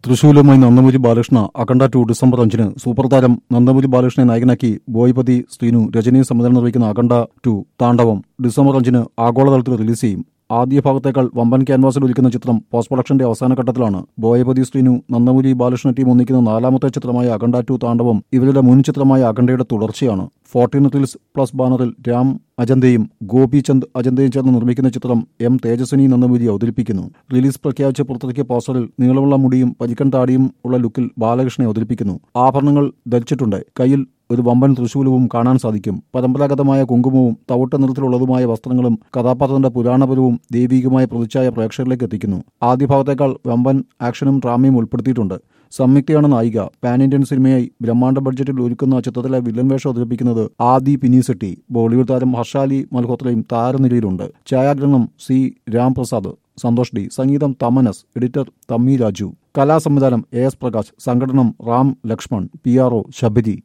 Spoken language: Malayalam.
തൃശൂലുമായി നന്ദമുരി ബാലകൃഷ്ണ അഖണ്ഡ ടു ഡിസംബർ അഞ്ചിന് സൂപ്പർ താരം നന്ദമുരി ബാലകൃഷ്ണനെ നായകനാക്കി ബോയ്പതി ശ്രീനു രജനി സംവിധാനം നിർവഹിക്കുന്ന അഖണ്ഡ ടു താണ്ഡവം ഡിസംബർ അഞ്ചിന് ആഗോളതലത്തിൽ റിലീസ് ചെയ്യും ആദ്യ ഭാഗത്തേക്കാൾ വമ്പൻ ക്യാൻവാസിൽ ഒരുക്കുന്ന ചിത്രം പോസ്റ്റ് പ്രൊഡക്ഷന്റെ അവസാന ഘട്ടത്തിലാണ് ബോയപതി ശ്രീനു നന്ദമുരി ബാലകൃഷ്ണ ടീം ഒന്നിക്കുന്ന നാലാമത്തെ ചിത്രമായ അഖണ്ഡ ടു താണ്ഡവം ഇവരുടെ മുൻ ചിത്രമായ അഖണ്ഡയുടെ തുടർച്ചയാണ് ഫോർട്ടീൻ റിൽസ് പ്ലസ് ബാനറിൽ രാം അജന്തയും ഗോപിചന്ദ് അജന്തയും ചേർന്ന് നിർമ്മിക്കുന്ന ചിത്രം എം തേജസ്വിനി നന്ദമുരി അവതരിപ്പിക്കുന്നു റിലീസ് പ്രഖ്യാപിച്ച് പുറത്തിറക്കിയ പോസ്റ്ററിൽ നീളമുള്ള മുടിയും പരിക്കൻ താടിയും ഉള്ള ലുക്കിൽ ബാലകൃഷ്ണനെ അവതരിപ്പിക്കുന്നു ആഭരണങ്ങൾ ധരിച്ചിട്ടുണ്ട് കയ്യിൽ ഒരു വമ്പൻ തൃശൂലവും കാണാൻ സാധിക്കും പരമ്പരാഗതമായ കുങ്കുമവും തവിട്ട നിറത്തിലുള്ളതുമായ വസ്ത്രങ്ങളും കഥാപാത്രത്തിന്റെ പുരാണപരവും ദൈവികമായ പ്രതിച്ഛായ പ്രേക്ഷകരിലേക്ക് എത്തിക്കുന്നു ആദ്യ ഭാഗത്തേക്കാൾ വമ്പൻ ആക്ഷനും ഡ്രാമയും ഉൾപ്പെടുത്തിയിട്ടുണ്ട് സംയുക്തയാണ് നായിക പാൻ ഇന്ത്യൻ സിനിമയായി ബ്രഹ്മാണ്ഡ ബഡ്ജറ്റിൽ ഒരുക്കുന്ന ചിത്രത്തിലെ വില്ലൻ വേഷം അവതരിപ്പിക്കുന്നത് ആദി പിനിസെട്ടി ബോളിവുഡ് താരം ഹർഷാലി മൽഹോത്രയും താരനിരയിലുണ്ട് ഛായാഗ്രഹണം സി രാംപ്രസാദ് സന്തോഷ് ഡി സംഗീതം തമനസ് എഡിറ്റർ തമ്മി രാജു കലാസംവിധാനം എ എസ് പ്രകാശ് സംഘടനം Ram Lakshman P R O Sabari